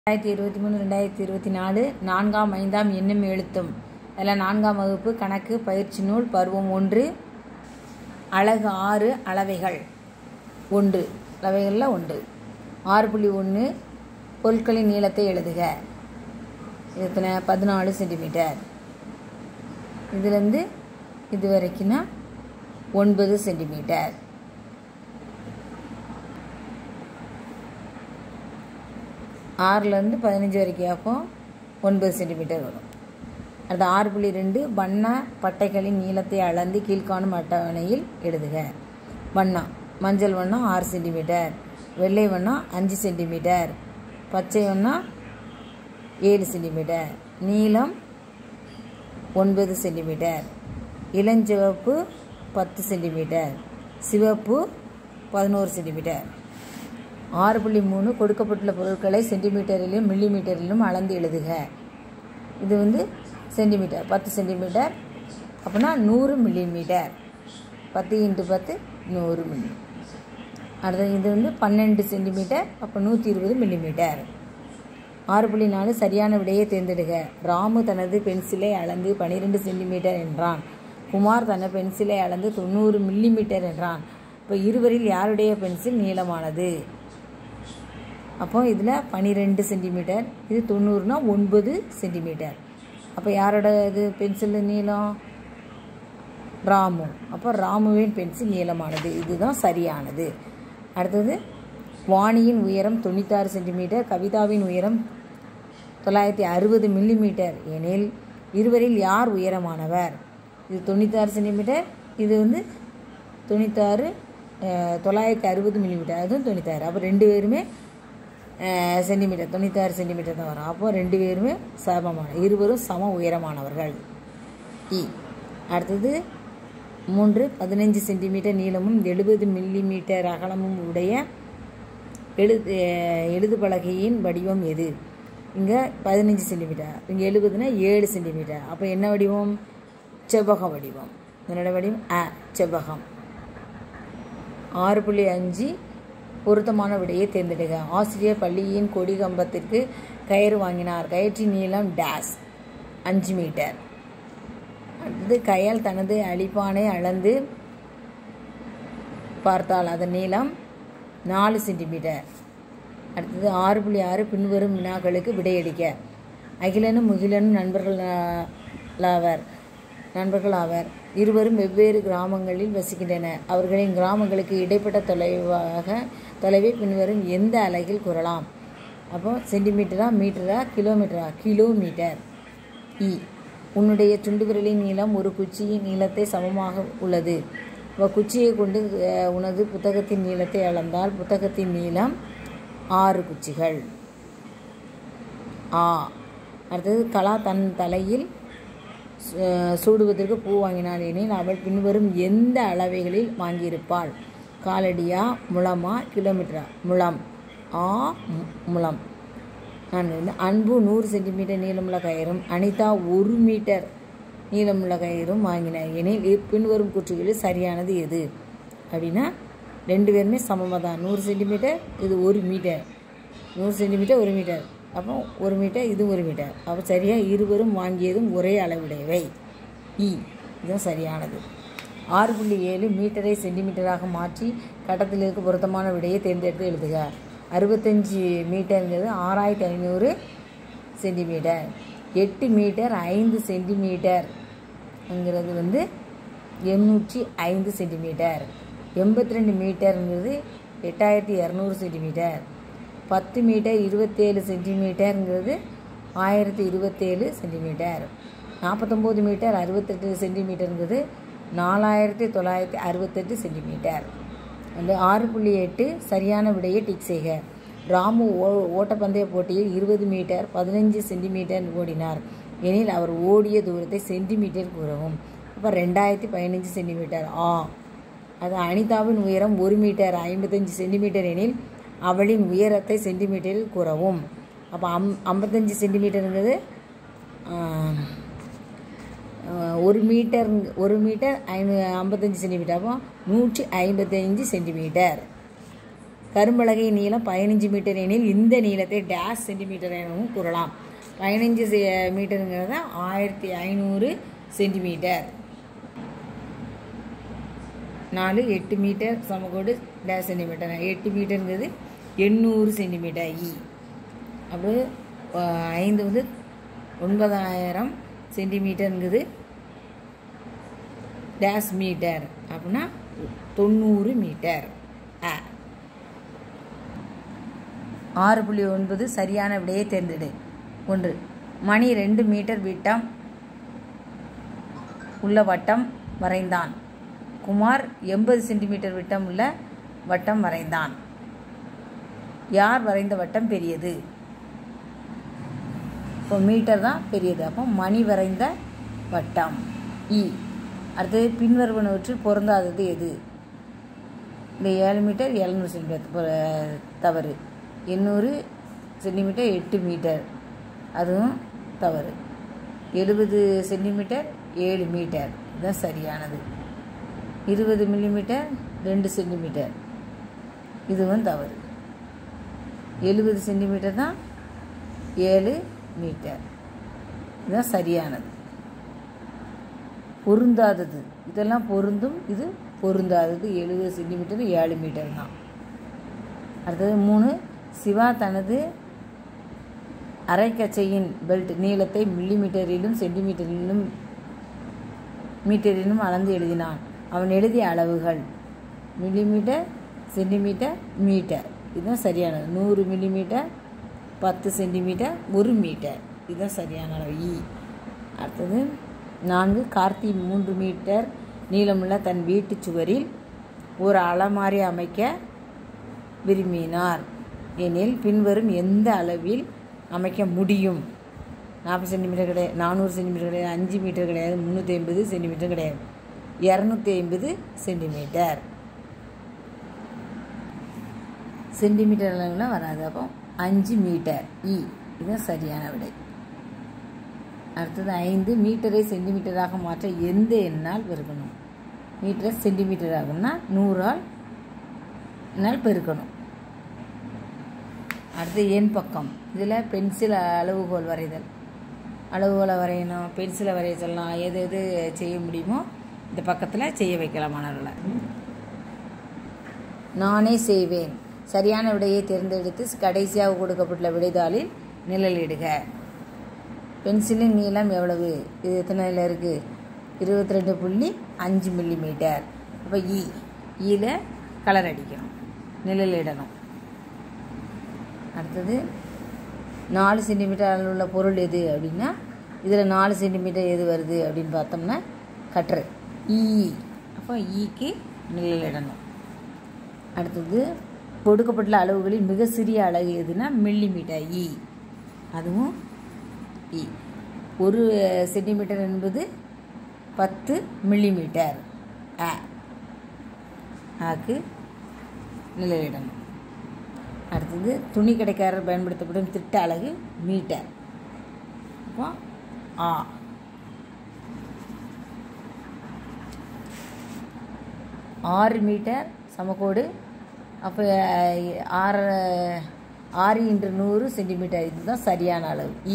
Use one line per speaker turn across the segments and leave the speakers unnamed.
ரெண்டாயிரத்தி இருபத்தி மூணு ரெண்டாயிரத்தி இருபத்தி நாலு நான்காம் ஐந்தாம் எண்ணும் எழுத்தும் அதில் நான்காம் வகுப்பு கணக்கு பயிற்சி நூல் பருவம் ஒன்று அழகு ஆறு அளவைகள் ஒன்று அளவைகளில் ஒன்று ஆறு புள்ளி ஒன்று பொருட்களின் நீளத்தை எழுதுக இது எத்தனை பதினாலு சென்டிமீட்டர் இதுலேருந்து இது வரைக்கும்னா ஒன்பது சென்டிமீட்டர் ஆறுலேருந்து பதினஞ்சு வரைக்கும் அப்போ ஒன்பது சென்டிமீட்டர் வரும் அடுத்து ஆறு புள்ளி ரெண்டு வண்ண பட்டைகளின் நீளத்தை அளந்து கீழ்காணும் அட்டவணையில் எழுதுக வண்ணம் மஞ்சள் வண்ணம் ஆறு சென்டிமீட்டர் வெள்ளை வண்ணம் அஞ்சு சென்டிமீட்டர் பச்சை வண்ணம் ஏழு சென்டிமீட்டர் நீளம் ஒன்பது சென்டிமீட்டர் இளஞ்சிவப்பு பத்து சென்டிமீட்டர் சிவப்பு பதினோரு சென்டிமீட்டர் ஆறு புள்ளி மூணு கொடுக்கப்பட்டுள்ள பொருட்களை சென்டிமீட்டரிலும் மில்லி மீட்டரிலும் அளந்து எழுதுக இது வந்து சென்டிமீட்டர் பத்து சென்டிமீட்டர் அப்படின்னா நூறு மில்லி மீட்டர் பத்து இன்ட்டு பத்து நூறு மில்லி அடுத்தது இது வந்து பன்னெண்டு சென்டிமீட்டர் அப்போ நூற்றி இருபது மில்லி மீட்டர் ஆறு புள்ளி நாலு சரியான விடையை தேர்ந்தெடுக ராமு தனது பென்சிலை அளந்து பன்னிரெண்டு சென்டிமீட்டர் என்றான் குமார் தனது பென்சிலை அளந்து தொண்ணூறு மில்லி மீட்டர் என்றான் இப்போ இருவரில் யாருடைய பென்சில் நீளமானது அப்போ இதில் பன்னிரெண்டு சென்டிமீட்டர் இது தொண்ணூறுனா ஒன்பது சென்டிமீட்டர் அப்போ யாரோட இது பென்சில் நீளம் ராமு அப்போ ராமுவின் பென்சில் நீளமானது இதுதான் சரியானது அடுத்தது வாணியின் உயரம் தொண்ணூத்தாறு சென்டிமீட்டர் கவிதாவின் உயரம் தொள்ளாயிரத்தி அறுபது மில்லிமீட்டர் எனில் இருவரில் யார் உயரமானவர் இது தொண்ணூத்தாறு சென்டிமீட்டர் இது வந்து தொண்ணூத்தாறு தொள்ளாயிரத்தி அறுபது மில்லிமீட்டர் அதுவும் தொண்ணூத்தாறு அப்போ ரெண்டு பேருமே சென்டிமீட்டர் தொண்ணூத்தாறு சென்டிமீட்டர் தான் வரும் அப்போது ரெண்டு பேருமே சமமான இருவரும் சம உயரமானவர்கள் இ அடுத்தது மூன்று பதினைஞ்சு சென்டிமீட்டர் நீளமும் எழுபது மில்லி மீட்டர் அகலமும் உடைய எழுது எழுது பலகையின் வடிவம் எது இங்கே பதினஞ்சு சென்டிமீட்டர் இங்கே எழுபதுனா ஏழு சென்டிமீட்டர் அப்போ என்ன வடிவம் செவ்வக வடிவம் என்னோட வடிவம் அ செவ்வகம் ஆறு புள்ளி அஞ்சு பொருத்தமான விடையை தேர்ந்தெடுக்க ஆசிரியர் பள்ளியின் கொடி கம்பத்திற்கு கயிறு வாங்கினார் கயிற்றின் நீளம் டேஸ் அஞ்சு மீட்டர் அடுத்தது கையால் தனது அழிப்பானை அளந்து பார்த்தால் அதன் நீளம் நாலு சென்டிமீட்டர் அடுத்தது ஆறு புள்ளி ஆறு பின்வரும் வினாக்களுக்கு விடையளிக்க அகிலனும் முகிலனும் நண்பர்கள் ஆவர் நண்பர்கள் ஆவர் இருவரும் வெவ்வேறு கிராமங்களில் வசிக்கின்றனர் அவர்களின் கிராமங்களுக்கு இடைப்பட்ட தொலைவாக தொலைவை பின்வரும் எந்த அலகில் கூறலாம் அப்போ சென்டிமீட்டரா மீட்டரா கிலோமீட்டரா கிலோமீட்டர் இ உன்னுடைய சுண்டு விரலின் நீளம் ஒரு குச்சியின் நீளத்தை சமமாக உள்ளது குச்சியை கொண்டு உனது புத்தகத்தின் நீளத்தை அளந்தால் புத்தகத்தின் நீளம் ஆறு குச்சிகள் ஆ அடுத்தது கலா தன் தலையில் சூடுவதற்கு பூ வாங்கினாள் எனில் அவள் பின்வரும் எந்த அளவைகளில் வாங்கியிருப்பாள் காலடியா முளமா கிலோமீட்டரா முளம் ஆ முளம் நான் வந்து அன்பு நூறு சென்டிமீட்டர் நீளமுள்ள கயிறும் அனிதா ஒரு மீட்டர் நீளமுள்ள கயிறும் வாங்கினார் எனில் பின்வரும் கூற்றுகளில் சரியானது எது அப்படின்னா ரெண்டு பேருமே சமமாக தான் நூறு சென்டிமீட்டர் இது ஒரு மீட்டர் நூறு சென்டிமீட்டர் ஒரு மீட்டர் அப்போ ஒரு மீட்டர் இது ஒரு மீட்டர் அப்போ சரியாக இருவரும் வாங்கியதும் ஒரே அளவுடையவை இ இதுதான் சரியானது ஆறு புள்ளி ஏழு மீட்டரை சென்டிமீட்டராக மாற்றி கட்டத்திலிருக்கு பொருத்தமான விடையை தேர்ந்தெடுத்து எழுதுக அறுபத்தஞ்சி மீட்டருங்கிறது ஆறாயிரத்தி ஐநூறு சென்டிமீட்டர் எட்டு மீட்டர் ஐந்து சென்டிமீட்டர்ங்கிறது வந்து எண்ணூற்றி ஐந்து சென்டிமீட்டர் எண்பத்தி ரெண்டு மீட்டருங்கிறது எட்டாயிரத்தி இரநூறு சென்டிமீட்டர் பத்து மீட்டர் இருபத்தேழு சென்டிமீட்டருங்கிறது ஆயிரத்தி இருபத்தேழு சென்டிமீட்டர் நாற்பத்தொம்போது மீட்டர் அறுபத்தெட்டு சென்டிமீட்டருங்கிறது நாலாயிரத்தி தொள்ளாயிரத்தி அறுபத்தெட்டு சென்டிமீட்டர் அந்த ஆறு புள்ளி எட்டு சரியான விடையை டிக் செய்க ராமு ஓ ஓட்டப்பந்தய போட்டியில் இருபது மீட்டர் பதினஞ்சு சென்டிமீட்டர் ஓடினார் எனில் அவர் ஓடிய தூரத்தை சென்டிமீட்டர் கூறவும் அப்போ ரெண்டாயிரத்தி பதினஞ்சு சென்டிமீட்டர் ஆ அது அனிதாவின் உயரம் ஒரு மீட்டர் ஐம்பத்தஞ்சு சென்டிமீட்டர் எனில் அவளின் உயரத்தை சென்டிமீட்டரில் கூறவும் அப்போ அம் ஐம்பத்தஞ்சு சென்டிமீட்டருங்கிறது ஒரு மீட்டர் ஒரு மீட்டர் ஐநூ ஐம்பத்தஞ்சு சென்டிமீட்டர் அப்போ நூற்றி ஐம்பத்தஞ்சு சென்டிமீட்டர் கரும்பலகை நீளம் பதினஞ்சு மீட்டர் எனில் இந்த நீளத்தை டேஷ் சென்டிமீட்டர் எனவும் கூறலாம் பதினஞ்சு மீட்டருங்கிறத ஆயிரத்தி ஐநூறு சென்டிமீட்டர் நாலு எட்டு மீட்டர் சமகோடு டேஷ் சென்டிமீட்டர் எட்டு மீட்டருங்கிறது எண்ணூறு சென்டிமீட்டர் இ அப்புறம் அஹ், ஐந்து வந்து ஒன்பதாயிரம் சென்டிமீட்டருங்கிறது டேஷ் மீட்டர் அப்படின்னா தொண்ணூறு மீட்டர் ஆ ஆறு புள்ளி ஒன்பது சரியான விடையை தேர்ந்தெடு ஒன்று மணி ரெண்டு மீட்டர் விட்டம் உள்ள வட்டம் வரைந்தான் குமார் எண்பது சென்டிமீட்டர் விட்டம் உள்ள வட்டம் வரைந்தான் யார் வரைந்த வட்டம் பெரியது இப்போ மீட்டர் தான் பெரியது அப்போ மணி வரைந்த வட்டம் இ அடுத்தது பின்வருவனவற்றில் பொருந்தாதது எது இந்த ஏழு மீட்டர் எழுநூறு சென்டிமீட்டர் பொ- தவறு எண்ணூறு சென்டிமீட்டர் எட்டு மீட்டர் அதுவும் தவறு எழுபது சென்டிமீட்டர் ஏழு மீட்டர் இதுதான் சரியானது இருபது மில்லிமீட்டர் ரெண்டு சென்டிமீட்டர் இதுவும் தவறு எழுபது சென்டிமீட்டர் தான் ஏழு மீட்டர் இதுதான் சரியானது பொருந்தாதது இதெல்லாம் பொருந்தும் இது பொருந்தாதது எழுபது சென்டிமீட்டர் ஏழு மீட்டர் தான் அடுத்தது மூணு சிவா தனது அரைக்கச்சையின் பெல்ட் நீளத்தை மில்லிமீட்டரிலும் சென்டிமீட்டரிலும் மீட்டரிலும் அளந்து எழுதினான் அவன் எழுதிய அளவுகள் மில்லிமீட்டர் சென்டிமீட்டர் மீட்டர் இதுதான் சரியானது நூறு மில்லிமீட்டர் பத்து சென்டிமீட்டர் ஒரு மீட்டர் இதுதான் சரியான அளவு இ அடுத்தது நான்கு கார்த்தி மூன்று மீட்டர் நீளமுள்ள தன் வீட்டுச் சுவரில் ஒரு அலமாரி அமைக்க விரும்பினார் எனில் பின்வரும் எந்த அளவில் அமைக்க முடியும் நாற்பது சென்டிமீட்டர் கிடையாது நானூறு சென்டிமீட்டர் கிடையாது அஞ்சு மீட்டர் கிடையாது முந்நூற்றி ஐம்பது சென்டிமீட்டர் கிடையாது இரநூத்தி ஐம்பது சென்டிமீட்டர் சென்டிமீட்டர் அளவுலாம் வராது அப்போ அஞ்சு மீட்டர் இ இதுதான் சரியான விடை அடுத்தது ஐந்து மீட்டரை சென்டிமீட்டராக மாற்ற எந்த எண்ணால் பெருக்கணும் மீட்டரை சென்டிமீட்டர் ஆகும்னா நூறால் என்னால் பெருக்கணும் அடுத்து என் பக்கம் இதில் பென்சில் அளவுகோல் வரைதல் அளவுகோலை வரையணும் பென்சிலை வரைய சொல்லலாம் எது எது செய்ய முடியுமோ இந்த பக்கத்தில் செய்ய வைக்கலாம் மாணவர்களை நானே செய்வேன் சரியான விடையை தேர்ந்தெடுத்து கடைசியாக கொடுக்கப்பட்டுள்ள விடைதாளில் நிழலிடுக பென்சிலின் நீளம் எவ்வளவு இது எத்தனையில் இருக்குது இருபத்தி ரெண்டு புள்ளி அஞ்சு மில்லிமீட்டர் அப்போ இ ஈல கலர் அடிக்கணும் நிழலிடணும் அடுத்தது நாலு சென்டிமீட்டர் அளவில் உள்ள பொருள் எது அப்படின்னா இதில் நாலு சென்டிமீட்டர் எது வருது அப்படின்னு பார்த்தோம்னா கட்டுரு ஈ அப்போ ஈக்கு நிழலிடணும் அடுத்தது கொடுக்கப்பட்டுள்ள அளவுகளில் மிக சிறிய அலகு எதுனா மில்லிமீட்டர் இ அதுவும் இ ஒரு சென்டிமீட்டர் என்பது பத்து மில்லிமீட்டர் ஆ ஆக்கு நிழலிடணும் அடுத்தது துணி கடைக்காரர் பயன்படுத்தப்படும் திட்ட அலகு மீட்டர் அப்போ ஆ ஆறு மீட்டர் சமக்கோடு அப்போ ஆறு ஆறு இன்று நூறு சென்டிமீட்டர் இதுதான் சரியான அளவு இ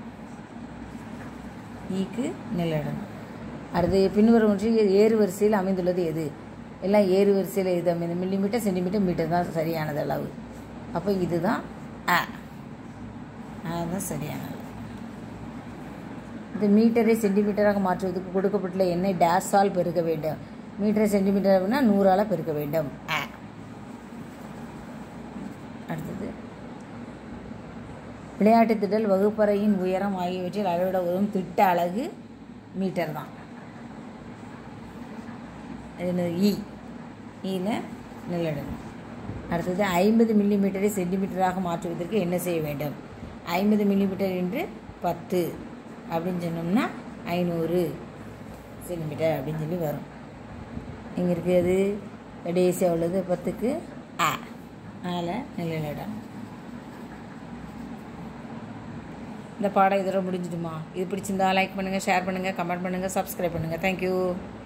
ஈக்கு நிலடணும் அடுத்து பின்வரும் ஒன்றில் ஏறு வரிசையில் அமைந்துள்ளது எது எல்லாம் ஏறு வரிசையில் இது அமைந்த மில்லிமீட்டர் சென்டிமீட்டர் மீட்டர் தான் சரியானது அளவு அப்போ இதுதான் அ அதுதான் சரியான அளவு இந்த மீட்டரை சென்டிமீட்டராக மாற்றுவதற்கு கொடுக்கப்பட்டுள்ள எண்ணெய் டேஸால் பெருக்க வேண்டும் மீட்டரை சென்டிமீட்டர் அப்படின்னா நூறால் பெருக்க வேண்டும் அ அடுத்தது விளையாட்டு திடல் வகுப்பறையின் உயரம் ஆகியவற்றில் அளவிட உதவும் திட்ட அலகு மீட்டர் தான் இது இ ஈல நிலடணும் அடுத்தது ஐம்பது மில்லிமீட்டரை சென்டிமீட்டராக மாற்றுவதற்கு என்ன செய்ய வேண்டும் ஐம்பது மில்லிமீட்டர் என்று பத்து அப்படின்னு சொன்னோம்னா ஐநூறு சென்டிமீட்டர் அப்படின்னு சொல்லி வரும் இங்கே இருக்கிறது கடைசியாக உள்ளது பத்துக்கு ஆ அதில் நிலையிடம் இந்த பாடம் இதோட முடிஞ்சிடுமா இது பிடிச்சிருந்தா லைக் பண்ணுங்கள் ஷேர் பண்ணுங்கள் கமெண்ட் பண்ணுங்கள் சப்ஸ்கிரைப் பண்ணுங்கள் தேங்க்யூ